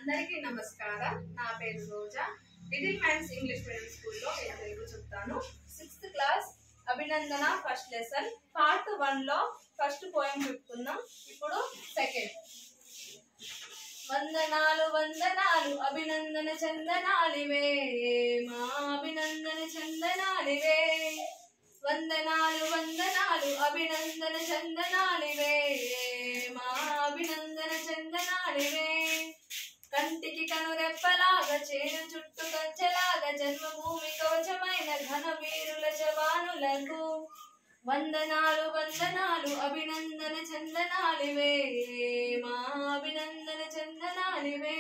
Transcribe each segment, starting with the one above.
అందరికీ నమస్కారం నా పేరు Roja little man's English medium స్కూల్లో నేను తెలుగు చెప్తాను సిక్స్త్ క్లాస్ అభినందన ఫస్ట్ లెసన్ పార్ట్ వన్ లో ఫస్ట్ పోయం చెప్పుకుందాం ఇప్పుడు సెకండ్ వందనాలు వందనాలు అభినందన చందనాలివే మా అభినందన చందనాలివే వందనాలు వందనాలు అభినందన చందనాలివే మా అభినందన చందనాలివే కంటికి కనురెప్పలాగా చేను చుట్టూ కంచెలాగా జన్మభూమి కవచమైన ఘన వీరుల జవానులకు వందనాలు వందనాలు అభినందన చందనాలివే మా అభినందన చందనాలివే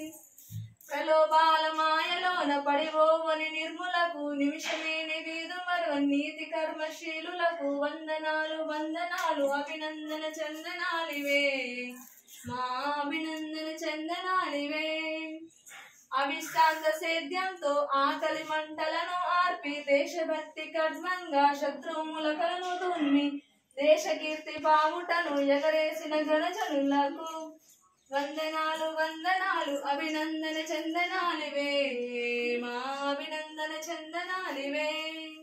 ప్రలోభాల మాయలోన పడివోవని నిర్ములకు నిమిషమేని వీధు మరో నీతి కర్మశీలులకు వందనాలు వందనాలు అభినందన చందనాలివే మా అభినందన చందనాలివే అవిశ్రాంత సేద్యంతో ఆకలి మంటలను ఆర్పి దేశభక్తి కడ్మంగా శత్రుములకలను దున్ని దేశకీర్తి బావుటను ఎగరేసిన గణజనులకు వందనాలు వందనాలు అభినందన చందనాలివే మా అభినందన చందనాలివే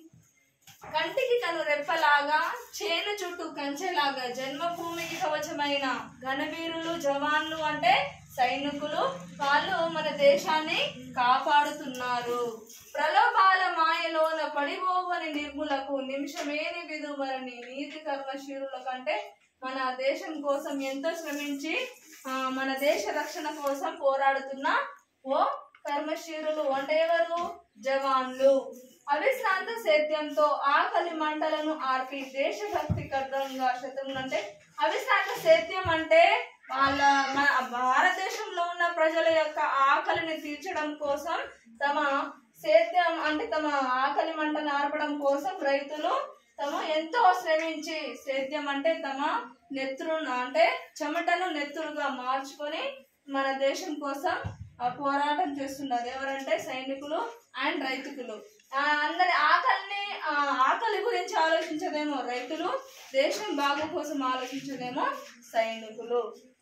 కంటికి కను రెప్పలాగా చేను చుట్టూ కంచెలాగా జన్మభూమికి కవచమైన ఘనవీరులు జవాన్లు అంటే సైనికులు వాళ్ళు మన దేశాన్ని కాపాడుతున్నారు ప్రలోభాల మాయలోన పడిపోవని నిర్ములకు నిమిషమేని విధుమరని నీతి కర్మశీరుల కంటే మన దేశం కోసం ఎంతో శ్రమించి ఆ, మన దేశ రక్షణ కోసం పోరాడుతున్న ఓ కర్మశీరులు అంటే ఎవరు జవాన్లు అవిశ్రాంత సేద్యంతో ఆకలి మంటలను ఆర్పి దేశభక్తి కర్తంగా శత్రువులు అంటే అవిశ్రాంత సేద్యం అంటే వాళ్ళ మన భారతదేశంలో ఉన్న ప్రజల యొక్క ఆకలిని తీర్చడం కోసం తమ సేద్యం అంటే తమ ఆకలి మంటను ఆర్పడం కోసం రైతులు తమ ఎంతో శ్రమించి సేద్యం అంటే తమ నెత్తురును అంటే చెమటను నెత్తురుగా మార్చుకొని మన దేశం కోసం ఆ, పోరాటం చేస్తున్నారు ఎవరంటే సైనికులు అండ్ రైతుకులు ఆ, అందరి ఆకలిని ఆ, ఆకలి గురించి ఆలోచించదేమో రైతులు దేశం బాగు కోసం ఆలోచించదేమో సైనికులు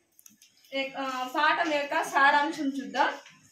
ఏ- ఆ, పాఠం యొక్క సారాంశం చూద్దాం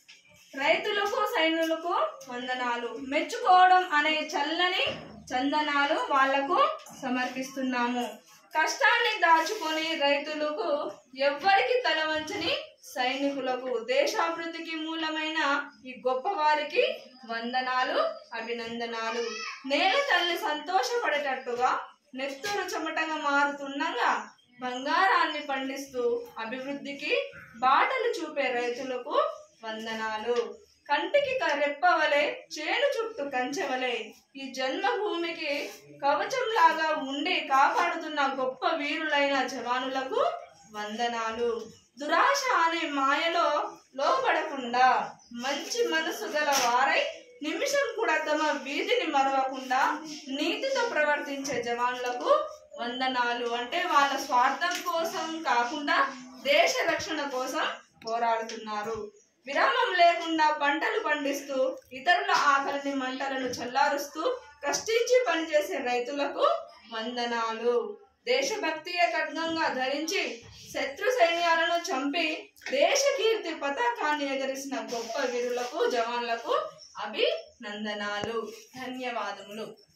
రైతులకు సైనికులకు వందనాలు మెచ్చుకోవడం అనే చల్లని చందనాలు వాళ్లకు సమర్పిస్తున్నాము కష్టాన్ని దాచుకొని రైతులకు ఎవ్వరికి తల వంచని సైనికులకు దేశాభివృద్ధికి మూలమైన ఈ గొప్ప వారికి వందనాలు అభినందనాలు నేల తల్లి సంతోషపడేటట్టుగా నెత్తురు చెమటగా మారుతుండగా బంగారాన్ని పండిస్తూ అభివృద్ధికి బాటలు చూపే రైతులకు వందనాలు కంటికి క- రెప్పవలే చేను చుట్టూ కంచెవలే ఈ జన్మభూమికి కవచంలాగా ఉండి కాపాడుతున్న గొప్ప వీరులైన జవానులకు వందనాలు దురాశ అనే మాయలో లోపడకుండా మంచి మనసు గల వారై నిమిషం కూడా తమ వీధిని మరవకుండా నీతితో ప్రవర్తించే జవాన్లకు వందనాలు అంటే వాళ్ళ స్వార్థం కోసం కాకుండా దేశ రక్షణ కోసం పోరాడుతున్నారు విరామం లేకుండా పంటలు పండిస్తూ ఇతరుల ఆకలిని మంటలను చల్లారుస్తూ కష్టించి పనిచేసే రైతులకు వందనాలు దేశభక్తియే ఖడ్గంగా ధరించి శత్రు సైన్యాలను చంపి దేశ కీర్తి పతాకాన్ని ఎగరేసిన గొప్ప వీరులకు జవాన్లకు అభినందనాలు ధన్యవాదములు